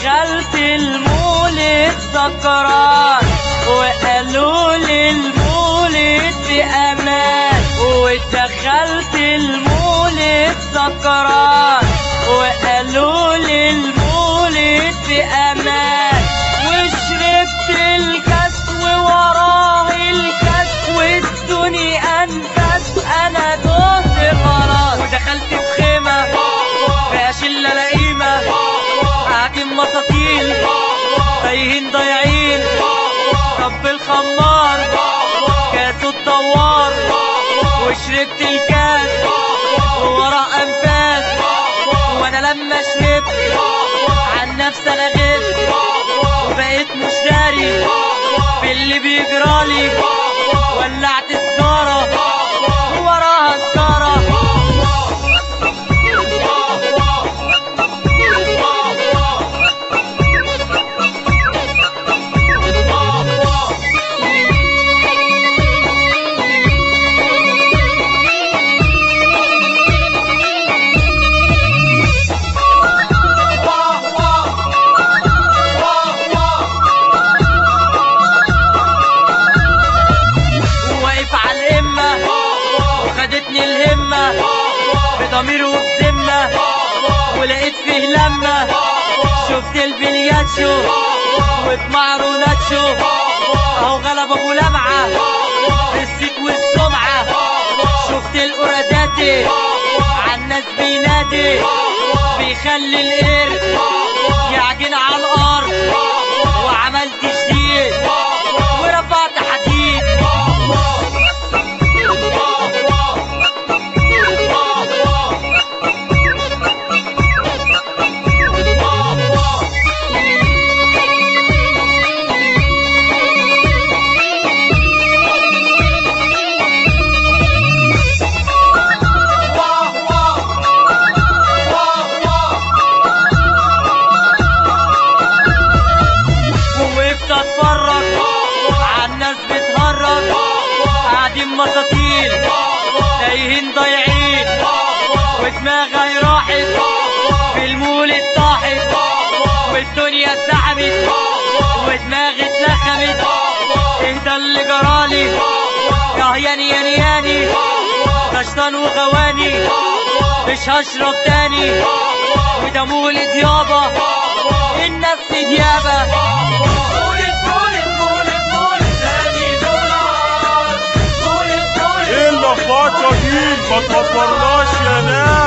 ودخلت المولد سكران وقالوا لي المولد في امان ودخلت المولد سكران وقالوا لي المولد في امان وشربت الكاس ووراه الكاس والدني انفاس انا دهت خلاص ودخلت في خيمه فيها شله لئيمه قاعدين مساطيل تايهين ضايعين رب الخمار كاسه الدوار وشربت الكاس ووراه انفاس وانا لما شربت عن نفسي انا غبت وبقيت مش داري باللي بيجرالي ولعت سجارة ووراها سجارة وواقف على القمة وخدتني الهمة بضمير وبذمة ولقيت فيه لمة شفت البلياتشو وبمعرو ناتشو اهو غلب ابو لمعة الصيت والسمعة شفت القراداتي عالناس بينادي بيخلي القرد يعجن على الارض وعملت جديد ورفعت حديد ووقفت اتفرج عالناس بتهرج قاعدين مساطيل تايهين ضايعين ودماغي راحت في المولد طاحت والدنيا اتزحمت ودماغي اتلخمت اهدى اللي جرالي كهياني ياني ياني كشطان وغواني مش هشرب تاني وده مولد يابا الناس ديابه مولد مولد مولد مولد تاني دولار مولد مولد ايه اللخبطه دي ما تكبرناش يا ناس